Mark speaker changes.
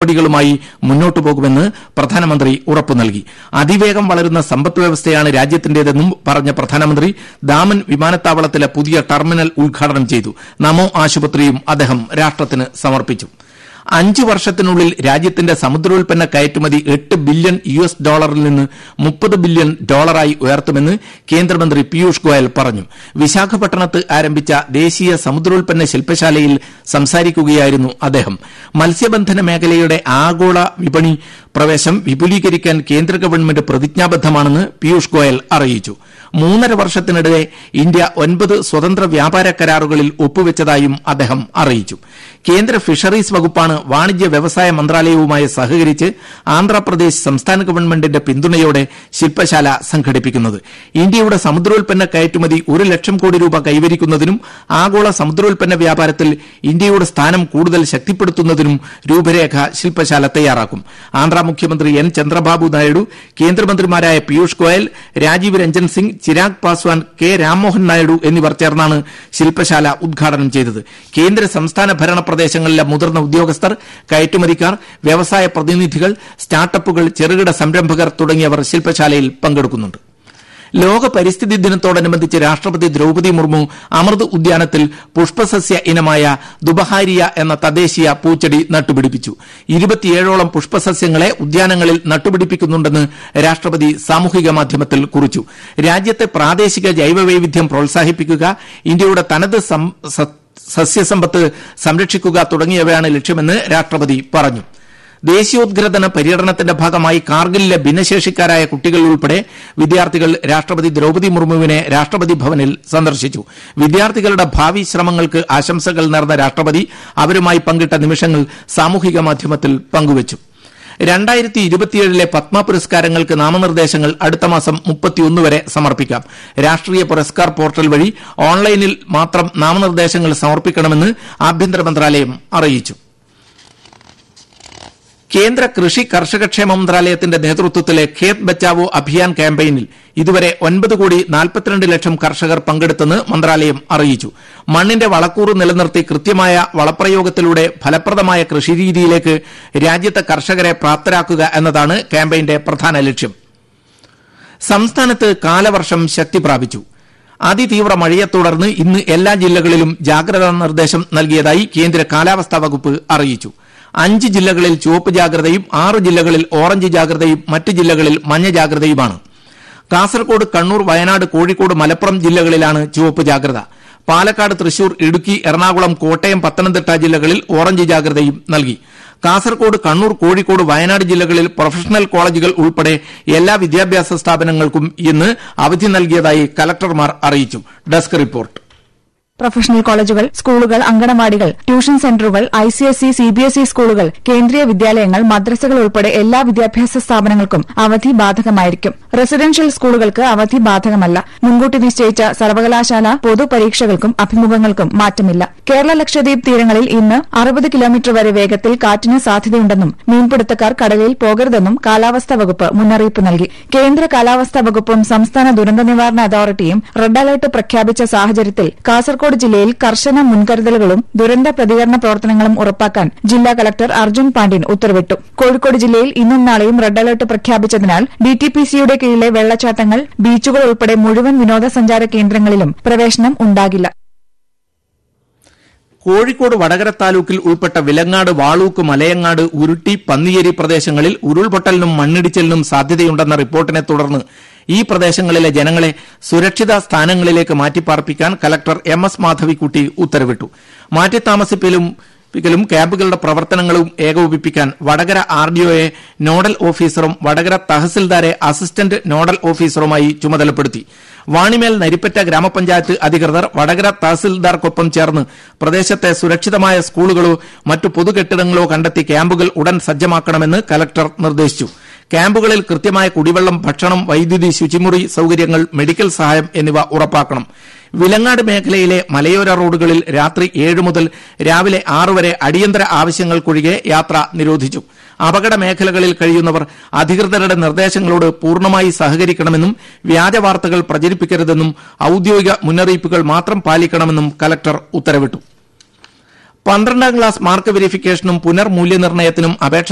Speaker 1: നടപടികളുമായി മുന്നോട്ടു പോകുമെന്ന് പ്രധാനമന്ത്രി ഉറപ്പു നൽകി അതിവേഗം വളരുന്ന സമ്പദ് വ്യവസ്ഥയാണ് രാജ്യത്തിന്റേതെന്നും പറഞ്ഞ പ്രധാനമന്ത്രി ദാമൻ വിമാനത്താവളത്തിലെ പുതിയ ടെർമിനൽ ഉദ്ഘാടനം ചെയ്തു നമോ ആശുപത്രിയും അദ്ദേഹം രാഷ്ട്രത്തിന് സമർപ്പിച്ചു അഞ്ചു വർഷത്തിനുള്ളിൽ രാജ്യത്തിന്റെ സമുദ്രോൽപ്പന്ന കയറ്റുമതി എട്ട് ബില്യൺ യു എസ് ഡോളറിൽ നിന്ന് മുപ്പത് ബില്യൺ ഡോളറായി ഉയർത്തുമെന്ന് കേന്ദ്രമന്ത്രി പീയൂഷ് ഗോയൽ പറഞ്ഞു വിശാഖപട്ടണത്ത് ആരംഭിച്ച ദേശീയ സമുദ്രോൽപ്പന്ന ശില്പശാലയിൽ സംസാരിക്കുകയായിരുന്നു അദ്ദേഹം മത്സ്യബന്ധന മേഖലയുടെ ആഗോള വിപണി പ്രവേശം വിപുലീകരിക്കാൻ കേന്ദ്ര ഗവൺമെന്റ് പ്രതിജ്ഞാബദ്ധമാണെന്ന് പീയൂഷ് ഗോയൽ അറിയിച്ചു മൂന്നര വർഷത്തിനിടെ ഇന്ത്യ ഒൻപത് സ്വതന്ത്ര വ്യാപാര കരാറുകളിൽ ഒപ്പുവെച്ചതായും അദ്ദേഹം അറിയിച്ചു കേന്ദ്ര ഫിഷറീസ് വകുപ്പാണ് വാണിജ്യ വ്യവസായ മന്ത്രാലയവുമായി സഹകരിച്ച് ആന്ധ്രാപ്രദേശ് സംസ്ഥാന ഗവൺമെന്റിന്റെ പിന്തുണയോടെ ശില്പശാല സംഘടിപ്പിക്കുന്നത് ഇന്ത്യയുടെ സമുദ്രോൽപ്പന്ന കയറ്റുമതി ഒരു ലക്ഷം കോടി രൂപ കൈവരിക്കുന്നതിനും ആഗോള സമുദ്രോൽപ്പന്ന വ്യാപാരത്തിൽ ഇന്ത്യയുടെ സ്ഥാനം കൂടുതൽ ശക്തിപ്പെടുത്തുന്നതിനും രൂപരേഖ ശില്പശാല തയ്യാറാക്കും ആന്ധ്ര മുഖ്യമന്ത്രി എൻ ചന്ദ്രബാബു നായിഡു കേന്ദ്രമന്ത്രിമാരായ പീയൂഷ് ഗോയൽ രാജീവ് രഞ്ജൻ സിംഗ് ചിരാഗ് പാസ്വാൻ കെ രാംമോഹൻ നായിഡു എന്നിവർ ചേർന്നാണ് ശില്പശാല ഉദ്ഘാടനം ചെയ്തത് കേന്ദ്ര സംസ്ഥാന ഭരണ പ്രദേശങ്ങളിലെ മുതിർന്ന ഉദ്യോഗസ്ഥർ കയറ്റുമതിക്കാർ വ്യവസായ പ്രതിനിധികൾ സ്റ്റാർട്ടപ്പുകൾ ചെറുകിട സംരംഭകർ തുടങ്ങിയവർ ശില്പശാലയിൽ പങ്കെടുക്കുന്നുണ്ട് ലോക പരിസ്ഥിതി ദിനത്തോടനുബന്ധിച്ച് രാഷ്ട്രപതി ദ്രൌപതി മുർമു അമൃത് ഉദ്യാനത്തിൽ പുഷ്പസസ്യ ഇനമായ ദുബഹാരിയ എന്ന തദ്ദേശീയ പൂച്ചെടി നട്ടുപിടിപ്പിച്ചു ഇരുപത്തിയേഴോളം പുഷ്പസസ്യങ്ങളെ ഉദ്യാനങ്ങളിൽ നട്ടുപിടിപ്പിക്കുന്നുണ്ടെന്ന് രാഷ്ട്രപതി സാമൂഹിക മാധ്യമത്തിൽ കുറിച്ചു രാജ്യത്തെ പ്രാദേശിക ജൈവവൈവിധ്യം പ്രോത്സാഹിപ്പിക്കുക ഇന്ത്യയുടെ തനത് സം- സ- സസ്യസമ്പത്ത് സംരക്ഷിക്കുക തുടങ്ങിയവയാണ് ലക്ഷ്യമെന്ന് രാഷ്ട്രപതി പറഞ്ഞു ദേശീയോദ്ഗ്രഥന പര്യടനത്തിന്റെ ഭാഗമായി കാർഗിലിലെ ഭിന്നശേഷിക്കാരായ കുട്ടികൾ ഉൾപ്പെടെ വിദ്യാർത്ഥികൾ രാഷ്ട്രപതി ദ്രൌപതി മുർമുവിനെ രാഷ്ട്രപതി ഭവനിൽ സന്ദർശിച്ചു വിദ്യാർത്ഥികളുടെ ഭാവി ശ്രമങ്ങൾക്ക് ആശംസകൾ നേർന്ന രാഷ്ട്രപതി അവരുമായി പങ്കിട്ട നിമിഷങ്ങൾ സാമൂഹിക മാധ്യമത്തിൽ പങ്കുവച്ചു രണ്ടായിരത്തി ഇരുപത്തിയേഴിലെ പത്മ പുരസ്കാരങ്ങൾക്ക് നാമനിർദ്ദേശങ്ങൾ അടുത്ത മാസം മുപ്പത്തിയൊന്ന് വരെ സമർപ്പിക്കാം രാഷ്ട്രീയ പുരസ്കാർ പോർട്ടൽ വഴി ഓൺലൈനിൽ മാത്രം നാമനിർദ്ദേശങ്ങൾ സമർപ്പിക്കണമെന്ന് ആഭ്യന്തര മന്ത്രാലയം അറിയിച്ചു കേന്ദ്ര കൃഷി കർഷകക്ഷേമ മന്ത്രാലയത്തിന്റെ നേതൃത്വത്തിലെ ഖേത് ബച്ചാവോ അഭിയാൻ ക്യാമ്പയിനിൽ ഇതുവരെ ഒൻപത് കോടി നാൽപ്പത്തിരണ്ട് ലക്ഷം കർഷകർ പങ്കെടുത്തെന്ന് മന്ത്രാലയം അറിയിച്ചു മണ്ണിന്റെ വളക്കൂറ് നിലനിർത്തി കൃത്യമായ വളപ്രയോഗത്തിലൂടെ ഫലപ്രദമായ കൃഷിരീതിയിലേക്ക് രാജ്യത്തെ കർഷകരെ പ്രാപ്തരാക്കുക എന്നതാണ് ക്യാമ്പയിന്റെ പ്രധാന ലക്ഷ്യം സംസ്ഥാനത്ത് കാലവർഷം ശക്തി പ്രാപിച്ചു അതിതീവ്ര മഴയെ തുടർന്ന് ഇന്ന് എല്ലാ ജില്ലകളിലും ജാഗ്രതാ നിർദ്ദേശം നൽകിയതായി കേന്ദ്ര കാലാവസ്ഥാ വകുപ്പ് അറിയിച്ചു അഞ്ച് ജില്ലകളിൽ ചുവപ്പ് ജാഗ്രതയും ആറ് ജില്ലകളിൽ ഓറഞ്ച് ജാഗ്രതയും മറ്റ് ജില്ലകളിൽ മഞ്ഞ ജാഗ്രതയുമാണ് കാസർകോട് കണ്ണൂർ വയനാട് കോഴിക്കോട് മലപ്പുറം ജില്ലകളിലാണ് ചുവപ്പ് ജാഗ്രത പാലക്കാട് തൃശൂർ ഇടുക്കി എറണാകുളം കോട്ടയം പത്തനംതിട്ട ജില്ലകളിൽ ഓറഞ്ച് ജാഗ്രതയും നൽകി കാസർകോട് കണ്ണൂർ കോഴിക്കോട് വയനാട് ജില്ലകളിൽ പ്രൊഫഷണൽ കോളേജുകൾ ഉൾപ്പെടെ എല്ലാ വിദ്യാഭ്യാസ സ്ഥാപനങ്ങൾക്കും ഇന്ന് അവധി നൽകിയതായി കലക്ടർമാർ അറിയിച്ചു ഡെസ്ക് റിപ്പോർട്ട്
Speaker 2: പ്രൊഫഷണൽ കോളേജുകൾ സ്കൂളുകൾ അങ്കണവാടികൾ ട്യൂഷൻ സെന്ററുകൾ I C S E C B S E സ്കൂളുകൾ കേന്ദ്രീയ വിദ്യാലയങ്ങൾ മദ്രസകൾ ഉൾപ്പെടെ എല്ലാ വിദ്യാഭ്യാസ സ്ഥാപനങ്ങൾക്കും അവധി ബാധകമായിരിക്കും റെസിഡൻഷ്യൽ സ്കൂളുകൾക്ക് അവധി ബാധകമല്ല മുൻകൂട്ടി നിശ്ചയിച്ച സർവകലാശാല പൊതുപരീക്ഷകൾക്കും അഭിമുഖങ്ങൾക്കും മാറ്റമില്ല കേരള ലക്ഷദ്വീപ് തീരങ്ങളിൽ ഇന്ന് അറുപത് കിലോമീറ്റർ വരെ വേഗത്തിൽ കാറ്റിന് സാധ്യതയുണ്ടെന്നും മീൻപിടുത്തക്കാർ കടലിൽ പോകരുതെന്നും കാലാവസ്ഥാ വകുപ്പ് മുന്നറിയിപ്പ് നൽകി കേന്ദ്ര കാലാവസ്ഥാ വകുപ്പും സംസ്ഥാന ദുരന്ത നിവാരണ അതോറിറ്റിയും റെഡ് അലർട്ട് പ്രഖ്യാപിച്ച സാഹചര്യത്തിൽ കാസർകോട് ജില്ലയിൽ കർശന മുൻകരുതലുകളും ദുരന്ത പ്രതികരണ പ്രവർത്തനങ്ങളും ഉറപ്പാക്കാൻ ജില്ലാ കളക്ടർ അർജുൻ പാണ്ഡ്യൻ ഉത്തരവിട്ടു കോഴിക്കോട് ജില്ലയിൽ ഇന്നും നാളെയും റെഡ് അലർട്ട് പ്രഖ്യാപിച്ചതിനാൽ ഡിടിപിസിയുടെ കീഴിലെ വെള്ളച്ചാട്ടങ്ങൾ ബീച്ചുകൾ ഉൾപ്പെടെ മുഴുവൻ വിനോദസഞ്ചാര കേന്ദ്രങ്ങളിലും പ്രവേശനം ഉണ്ടാകില്ല
Speaker 1: കോഴിക്കോട് വടകര താലൂക്കിൽ ഉൾപ്പെട്ട വിലങ്ങാട് വാളൂക്ക് മലയങ്ങാട് ഉരുട്ടി പന്നിയേരി പ്രദേശങ്ങളിൽ ഉരുൾപൊട്ടലിനും മണ്ണിടിച്ചിലിനും സാധ്യതയുണ്ടെന്ന റിപ്പോർട്ടിനെ തുടർന്ന് ഈ പ്രദേശങ്ങളിലെ ജനങ്ങളെ സുരക്ഷിത സ്ഥാനങ്ങളിലേക്ക് മാറ്റിപ്പാർപ്പിക്കാൻ കലക്ടർ എം എസ് മാധവിക്കുട്ടി ഉത്തരവിട്ടു മാറ്റിത്താമസിപ്പിലും പ്പിക്കലും ക്യാമ്പുകളുടെ പ്രവർത്തനങ്ങളും ഏകോപിപ്പിക്കാൻ വടകര ആർ ഡി ഒയെ നോഡൽ ഓഫീസറും വടകര തഹസിൽദാരെ അസിസ്റ്റന്റ് നോഡൽ ഓഫീസറുമായി ചുമതലപ്പെടുത്തി വാണിമേൽ നരിപ്പറ്റ ഗ്രാമപഞ്ചായത്ത് അധികൃതർ വടകര തഹസിൽദാർക്കൊപ്പം ചേർന്ന് പ്രദേശത്തെ സുരക്ഷിതമായ സ്കൂളുകളോ മറ്റു പൊതുകെട്ടിടങ്ങളോ കണ്ടെത്തി ക്യാമ്പുകൾ ഉടൻ സജ്ജമാക്കണമെന്ന് കലക്ടർ നിർദ്ദേശിച്ചു ക്യാമ്പുകളിൽ കൃത്യമായ കുടിവെള്ളം ഭക്ഷണം വൈദ്യുതി ശുചിമുറി സൌകര്യങ്ങൾ മെഡിക്കൽ സഹായം എന്നിവ ഉറപ്പാക്കണം വിലങ്ങാട് മേഖലയിലെ മലയോര റോഡുകളിൽ രാത്രി ഏഴ് മുതൽ രാവിലെ ആറ് വരെ അടിയന്തര ആവശ്യങ്ങൾക്കൊഴികെ യാത്ര നിരോധിച്ചു അപകട മേഖലകളിൽ കഴിയുന്നവർ അധികൃതരുടെ നിർദ്ദേശങ്ങളോട് പൂർണ്ണമായി സഹകരിക്കണമെന്നും വ്യാജ വാർത്തകൾ പ്രചരിപ്പിക്കരുതെന്നും ഔദ്യോഗിക മുന്നറിയിപ്പുകൾ മാത്രം പാലിക്കണമെന്നും കലക്ടർ ഉത്തരവിട്ടു പന്ത്രണ്ടാം ക്ലാസ് മാർക്ക് വെരിഫിക്കേഷനും പുനർമൂല്യനിർണ്ണയത്തിനും അപേക്ഷ